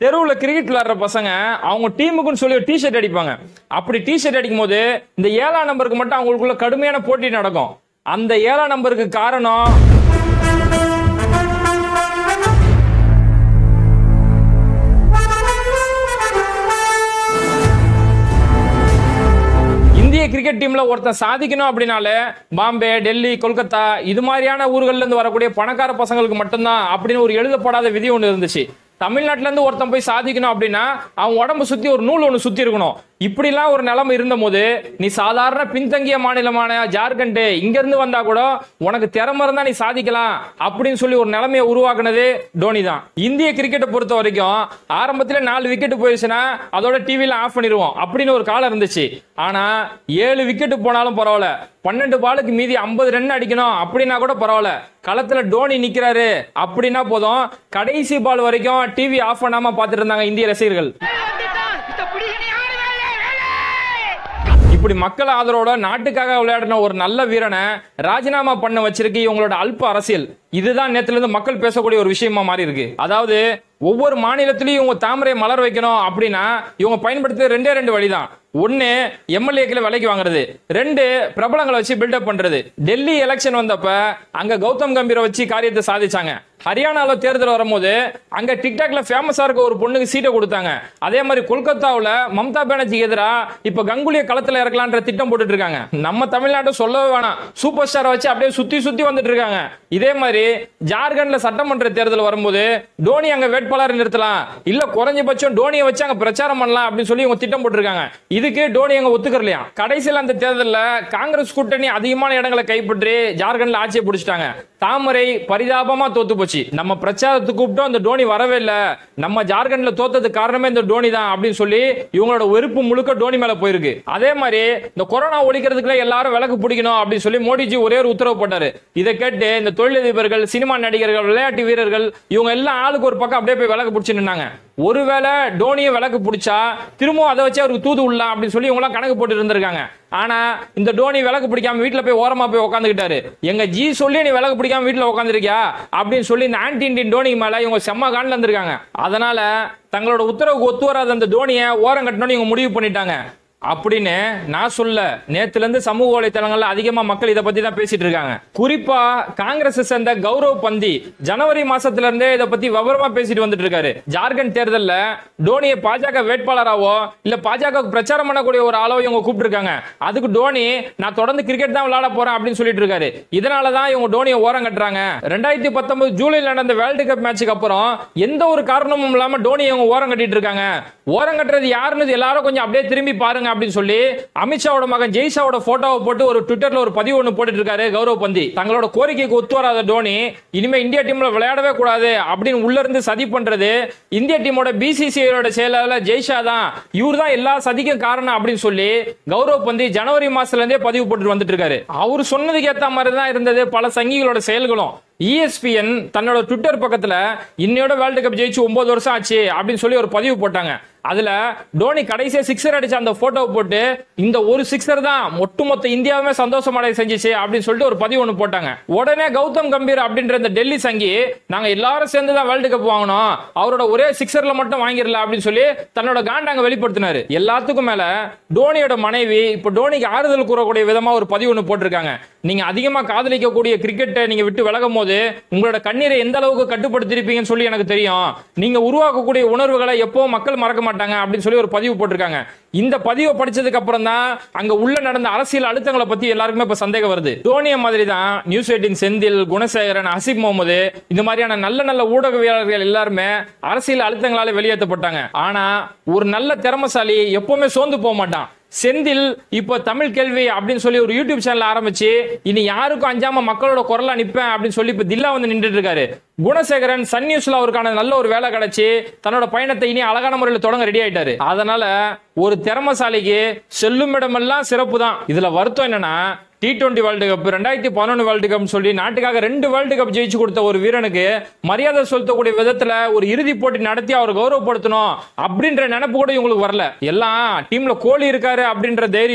தெருவில் கிரிக்கெட் விளையாடுற பசங்க அவங்க டீமுக்குன்னு சொல்லி ஒரு டிஷர்ட் அடிப்பாங்க அப்படி டிஷர்ட் அடிக்கும் போது இந்த ஏழாம் நம்பருக்கு மட்டும் அவங்களுக்குள்ள கடுமையான போட்டி நடக்கும் அந்த ஏழாம் நம்பருக்கு காரணம் இந்திய கிரிக்கெட் டீம்ல ஒருத்தன் சாதிக்கணும் அப்படின்னாலே பாம்பே டெல்லி கொல்கத்தா இது மாதிரியான ஊர்கள்ல இருந்து வரக்கூடிய பணக்கார பசங்களுக்கு மட்டும்தான் அப்படின்னு ஒரு எழுதப்படாத விதி ஒன்று இருந்துச்சு தமிழ்நாட்டுல இருந்து ஒருத்தன் போய் சாதிக்கணும் அப்படின்னா அவன் உடம்பு சுத்தி ஒரு நூல் ஒன்று சுத்தி இருக்கணும் இப்படிலாம் ஒரு நிலைமை இருந்த போது நீ சாதாரண பின்தங்கிய மாநிலமான ஜார்க்கண்ட் இங்க இருந்து வந்தா கூட உனக்கு திறமை இருந்தா நீ சாதிக்கலாம் அப்படின்னு சொல்லி ஒரு நிலைமையை உருவாக்குனது டோனி தான் இந்திய கிரிக்கெட்டை பொறுத்த வரைக்கும் ஆரம்பத்துல நாலு விக்கெட் போயிடுச்சுன்னா அதோட டிவில ஆஃப் பண்ணிடுவோம் அப்படின்னு ஒரு காலம் இருந்துச்சு ஆனா ஏழு விக்கெட் போனாலும் பரவாயில்ல பன்னெண்டு பாலுக்கு மீதி ஐம்பது ரன் அடிக்கணும் அப்படின்னா கூட பரவாயில்ல களத்துல டோனி நிக்கிறாரு அப்படின்னா போதும் கடைசி பால் வரைக்கும் டிவி ஆஃப் பண்ணாம பார்த்துட்டு இருந்தாங்க இந்திய ரசிகர்கள் இப்படி மக்கள் ஆதரவோட நாட்டுக்காக விளையாடின ஒரு நல்ல வீரனை ராஜினாமா பண்ண வச்சிருக்கு இவங்களோட அல்ப அரசியல் இதுதான் நேத்துல இருந்து மக்கள் பேசக்கூடிய ஒரு விஷயமா மாறி இருக்கு அதாவது ஒவ்வொரு மாநிலத்திலையும் இவங்க தாமரை மலர் வைக்கணும் அப்படின்னா இவங்க பயன்படுத்துறது ரெண்டே ரெண்டு வழிதான் ஒன்னு எம்எல்ஏக்களை விலைக்கு வாங்குறது ரெண்டு பிரபலங்களை வச்சு பில்டப் பண்றது டெல்லி எலெக்ஷன் வந்தப்ப அங்க கௌதம் கம்பீரை வச்சு காரியத்தை சாதிச்சாங்க ஹரியானால தேர்தல் வரும்போது அங்க டிக்டாக்ல ஃபேமஸா இருக்க ஒரு பொண்ணுக்கு சீட்டை கொடுத்தாங்க அதே மாதிரி கொல்கத்தாவுல மம்தா பானர்ஜிக்கு எதிராக இப்ப கங்குலிய களத்துல இறக்கலான்ற திட்டம் போட்டுட்டு இருக்காங்க நம்ம தமிழ்நாட்டை சொல்லவே வேணாம் சூப்பர் ஸ்டாரை வச்சு அப்படியே சுத்தி சுத்தி வந்துட்டு இருக்காங்க இதே மாதிரி ஜார்க்கண்ட்ல சட்டமன்ற தேர்தல் வரும்போது டோனி அங்க வேட்பாளர் நிறுத்தலாம் இல்ல குறைஞ்சபட்சம் டோனியை வச்சு அங்க பிரச்சாரம் பண்ணலாம் அப்படின்னு சொல்லி இவங்க திட்டம் போட்டிருக்காங்க இதுக்கு டோனி அங்க ஒத்துக்கறலையா கடைசியில் அந்த தேர்தலில் காங்கிரஸ் கூட்டணி அதிகமான இடங்களை கைப்பற்றி ஜார்க்கண்ட்ல ஆட்சியை பிடிச்சிட்டாங்க தாமரை பரிதாபமா தோத்து போச்சு நம்ம பிரச்சாரத்துக்கு கூப்பிட்டோம் அந்த டோனி வரவே இல்ல நம்ம ஜார்க்கண்ட்ல தோத்ததுக்கு காரணமே இந்த டோனி தான் அப்படின்னு சொல்லி இவங்களோட வெறுப்பு முழுக்க டோனி மேல போயிருக்கு அதே மாதிரி இந்த கொரோனா ஒழிக்கிறதுக்குள்ள எல்லாரும் விளக்கு பிடிக்கணும் அப்படின்னு சொல்லி மோடிஜி ஒரே ஒரு உத்தரவு போட்டாரு இதை கேட்டு இந்த தொழிலதிபர்கள் சினிமா நடிகர்கள் விளையாட்டு வீரர்கள் இவங்க எல்லாம் ஆளுக்கு ஒரு பக்கம் அப்படியே போய் விளக்கு பிடிச்சு நின்னாங்க ஒருவேளை டோனியை விளக்கு பிடிச்சா திரும்பவும் அதை வச்சு அவருக்கு தூது விடலாம் அப்படின்னு சொல்லி இவங்களாம் கணக்கு போட்டு இருந்திருக்காங்க ஆனா இந்த டோனி விளக்கு பிடிக்காம வீட்டுல போய் ஓரமா போய் உட்காந்துக்கிட்டாரு எங்க ஜி சொல்லி நீ விளக்கு பிடிக்காம வீட்டுல உட்காந்துருக்கியா அப்படின்னு சொல்லி இந்த ஆன்டி இண்டியன் டோனி மேல இவங்க செம்ம காண்டில் இருந்திருக்காங்க அதனால தங்களோட உத்தரவுக்கு ஒத்து வராத அந்த டோனியை ஓரம் கட்டணும்னு இவங்க முடிவு பண்ணிட்டாங்க அப்படின்னு நான் சொல்ல நேத்துல இருந்து சமூக வலைத்தளங்கள்ல அதிகமா மக்கள் இதை பத்தி தான் பேசிட்டு இருக்காங்க குறிப்பா காங்கிரஸ் சேர்ந்த கௌரவ் பந்தி ஜனவரி மாசத்துல இருந்தே இதை பத்தி விவரமா பேசிட்டு வந்துட்டு இருக்காரு ஜார்க்கண்ட் தேர்தல்ல டோனியை பாஜக வேட்பாளராவோ இல்ல பாஜக பிரச்சாரம் பண்ணக்கூடிய ஒரு ஆளோ இவங்க கூப்பிட்டு இருக்காங்க அதுக்கு டோனி நான் தொடர்ந்து கிரிக்கெட் தான் விளையாட போறேன் அப்படின்னு சொல்லிட்டு இருக்காரு இதனாலதான் இவங்க டோனியை ஓரம் கட்டுறாங்க ரெண்டாயிரத்தி பத்தொன்பது ஜூலைல நடந்த வேர்ல்டு கப் மேட்சுக்கு அப்புறம் எந்த ஒரு காரணமும் இல்லாம டோனி இவங்க ஓரம் கட்டிட்டு இருக்காங்க ஓரம் கட்டுறது யாருன்னு எல்லாரும் கொஞ்சம் அப்படியே திரும்பி பாருங்க அப்படின்னு சொல்லி அமித்ஷாவோட மகன் ஜெய்ஷாவோட போட்டோவை போட்டு ஒரு ட்விட்டர்ல ஒரு பதிவு ஒன்று போட்டுட்டு இருக்காரு கௌரவ் பந்தி தங்களோட கோரிக்கைக்கு ஒத்து வராத டோனி இனிமே இந்தியா டீம்ல விளையாடவே கூடாது அப்படின்னு உள்ள இருந்து சதி பண்றது இந்திய டீமோட பிசிசிஐயோட செயலாளர் ஜெய்ஷா தான் இவர் தான் எல்லா சதிக்கும் காரணம் அப்படின்னு சொல்லி கௌரவ் பந்தி ஜனவரி மாசத்துல இருந்தே பதிவு போட்டுட்டு வந்துட்டு இருக்காரு அவர் சொன்னதுக்கு ஏத்த மாதிரி தான் இருந்தது பல சங்கிகளோட செயல்களும் ESPN தன்னோட ட்விட்டர் பக்கத்துல இன்னையோட வேர்ல்டு கப் ஜெயிச்சு ஒன்பது வருஷம் ஆச்சு அப்படின்னு சொல்லி ஒரு பதிவு போட்டாங்க அதுல டோனி கடைசியா சிக்ஸர் அடிச்ச அந்த போட்டோ போட்டு இந்த ஒரு சிக்ஸர் தான் ஒட்டுமொத்த இந்தியாவுமே சந்தோஷம் அடைய செஞ்சுச்சு அப்படின்னு சொல்லிட்டு ஒரு பதிவு ஒன்று போட்டாங்க உடனே கௌதம் கம்பீர் அப்படின்ற இந்த டெல்லி சங்கி நாங்க எல்லாரும் சேர்ந்து தான் வேர்ல்டு கப் வாங்கணும் அவரோட ஒரே சிக்ஸர்ல மட்டும் வாங்கிடல அப்படின்னு சொல்லி தன்னோட காண்டாங்க வெளிப்படுத்தினாரு எல்லாத்துக்கும் மேல டோனியோட மனைவி இப்ப டோனிக்கு ஆறுதல் கூறக்கூடிய விதமா ஒரு பதிவு ஒன்று போட்டிருக்காங்க நீங்க அதிகமா காதலிக்கக்கூடிய கிரிக்கெட்டை நீங்க விட்டு விலகும் போது உங்களோட கண்ணீரை எந்த அளவுக்கு கட்டுப்படுத்திருப்பீங்கன்னு சொல்லி எனக்கு தெரியும் நீங்க உருவாக்கக்கூடிய உணர்வுகளை எப்போ மக்கள் மறக்க மாட்டாங்க அப்படின்னு சொல்லி ஒரு பதிவு போட்டிருக்காங்க இந்த பதிவை படிச்சதுக்கு அப்புறம் தான் அங்க உள்ள நடந்த அரசியல் அழுத்தங்களை பத்தி எல்லாருக்குமே இப்ப சந்தேகம் வருது டோனிய மாதிரி தான் நியூஸ் எயிட்டின் செந்தில் குணசேகரன் ஹசீப் முகமது இந்த மாதிரியான நல்ல நல்ல ஊடகவியலாளர்கள் எல்லாருமே அரசியல் அழுத்தங்களால வெளியேற்றப்பட்டாங்க ஆனா ஒரு நல்ல திறமசாலி எப்பவுமே சோர்ந்து போக மாட்டான் செந்தில் இப்போ தமிழ் கேள்வி அப்படின்னு சொல்லி ஒரு யூடியூப் சேனல் ஆரம்பிச்சு இனி யாருக்கும் அஞ்சாம மக்களோட குரலா நிப்பேன் அப்படின்னு சொல்லி இப்ப தில்லா வந்து நின்றுட்டு இருக்காரு குணசேகரன் சன் நியூஸ்ல அவருக்கான நல்ல ஒரு வேலை கிடைச்சு தன்னோட பயணத்தை இனி அழகான முறையில் தொடங்க ரெடி ஆயிட்டாரு அதனால ஒரு திறமசாலிக்கு செல்லும் இடமெல்லாம் சிறப்பு தான் இதுல வருத்தம் என்னன்னா டி டுவெண்ட்டி வேர்ல்டு கப் ரெண்டாயிரத்தி பதினொன்று வேர்ல்டு கப் சொல்லி நாட்டுக்காக ரெண்டு வேர்ல்டு கப் ஜெயிச்சு கொடுத்த ஒரு வீரனுக்கு மரியாதை செலுத்தக்கூடிய விதத்துல ஒரு இறுதி போட்டி நடத்தி அவர் கௌரவப்படுத்தணும் அப்படின்ற நினைப்பு கூட இவங்களுக்கு வரல எல்லாம் டீம்ல கோலி இருக்காரு அப்படின்ற தைரியம்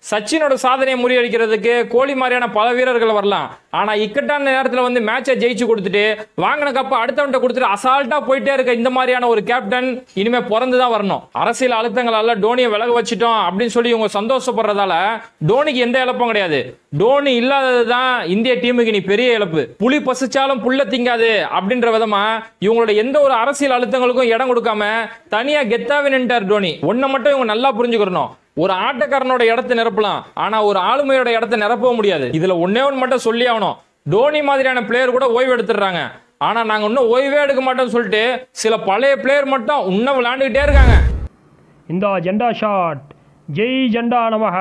சச்சினோட சாதனையை முறியடிக்கிறதுக்கு கோலி மாதிரியான பல வீரர்கள் வரலாம் ஆனா இக்கட்டான நேரத்துல வந்து மேட்சை ஜெயிச்சு கொடுத்துட்டு வாங்கின கப்ப அடுத்தவன்ட்ட கொடுத்துட்டு அசால்ட்டா போயிட்டே இருக்க இந்த மாதிரியான ஒரு கேப்டன் இனிமே பிறந்து தான் வரணும் அரசியல் அழுத்தங்களால டோனியை விலக வச்சிட்டோம் அப்படின்னு சொல்லி இவங்க சந்தோஷப்படுறதால டோனிக்கு எந்த இழப்பும் கிடையாது டோனி இல்லாதது தான் இந்திய டீமுக்கு நீ பெரிய இழப்பு புலி பசிச்சாலும் புல்ல திங்காது அப்படின்ற விதமா இவங்களோட எந்த ஒரு அரசியல் அழுத்தங்களுக்கும் இடம் கொடுக்காம தனியா கெத்தாவே நின்ட்டார் டோனி ஒன்ன மட்டும் இவங்க நல்லா புரிஞ்சுக்கணும் ஒரு ஆட்டக்காரனோட இடத்தை நிரப்பலாம் ஆனா ஒரு ஆளுமையோட இடத்தை நிரப்பவும் முடியாது இதுல ஒன்னே ஒன்று மட்டும் சொல்லி ஆகணும் டோனி மாதிரியான பிளேயர் கூட ஓய்வு எடுத்துடுறாங்க ஆனா நாங்க இன்னும் ஓய்வே எடுக்க மாட்டோம்னு சொல்லிட்டு சில பழைய பிளேயர் மட்டும் இன்னும் விளையாண்டுக்கிட்டே இருக்காங்க இந்த ஜெண்டா ஷாட் ஜெய் ஜெண்டா நமக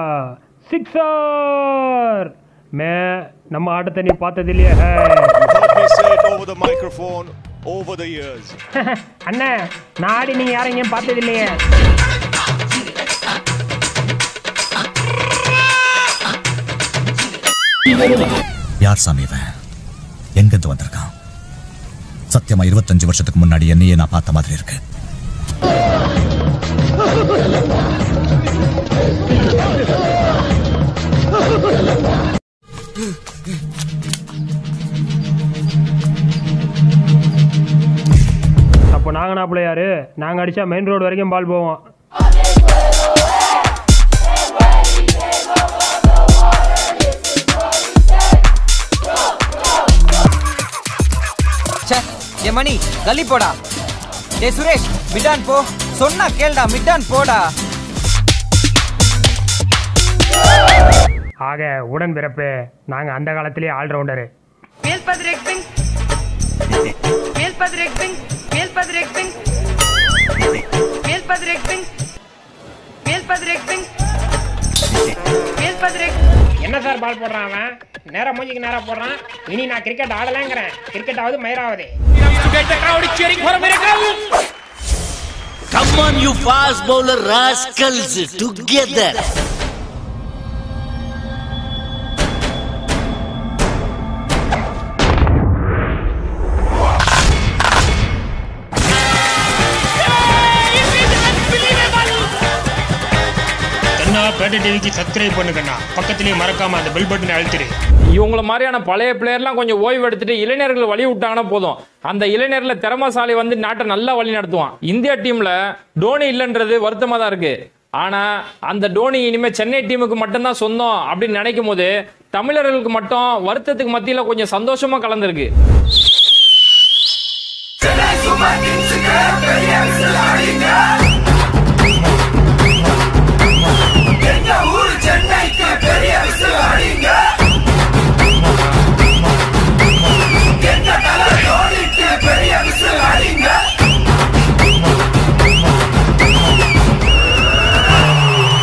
சிக்ஸர் மே நம்ம ஆட்டத்தை நீ பார்த்தது இல்லையே heard me say it over the microphone over the years. அண்ணே நாடி நீங்க யாரையும் பார்த்தது இல்லையே யார் சாமி இவன் எங்கிருந்து வந்திருக்கான் சத்தியமா இருபத்தஞ்சு வருஷத்துக்கு முன்னாடி என்னையே நான் பார்த்த மாதிரி இருக்கு அப்போ நாங்கள் நாப்பிள்ள யாரு நாங்கள் அடித்தா மெயின் ரோடு வரைக்கும் பால் போவோம் ச்சே என் மணி தள்ளி போடா டேய் சுரேஷ் மிட்டான் போ சொன்னா கேளுடா மிட்டான் போடா ஆக உடன் பிறப்பு நாங்கள் அந்த காலத்திலேயே all rounder Meel Padrekping. Meel Padrekping. Meel Padrekping. Meel Padrekping. Meel Padrekping. Meel Padrek. என்ன சார் பால் போடுறான் அவன் நேரா மூஞ்சிக்கு நேரா போடுறான் இனி நான் கிரிக்கெட் ஆடலாங்கிறேன் கிரிக்கெட் ஆகுது மயிராவது Come on, you fast bowler rascals, together. கண்ணா பேட்டை டிவிக்கு சப்ஸ்கிரைப் பண்ணுங்கண்ணா பக்கத்திலேயே மறக்காம அந்த பெல் பட்டனை அழுத்திடு இவங்கள மாதிரியான பழைய பிளேயர்லாம் கொஞ்சம் ஓய்வு எடுத்துட்டு இளைஞர்கள் வழி விட்டாங்கன்னா போதும் அந்த இளைஞர்ல திறமசாலி வந்து நாட்டை நல்லா வழி நடத்துவான் இந்தியா டீம்ல டோனி இல்லைன்றது வருத்தமா தான் இருக்கு ஆனா அந்த டோனி இனிமே சென்னை டீமுக்கு மட்டும்தான் சொந்தம் அப்படின்னு நினைக்கும் போது தமிழர்களுக்கு மட்டும் வருத்தத்துக்கு மத்தியில கொஞ்சம் சந்தோஷமா கலந்துருக்கு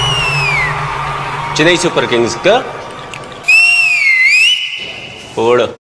ಚೆನ್ನೈ ಸೂಪರ್ ಕಿಂಗ್ಸ್ಗೆ ಓಡು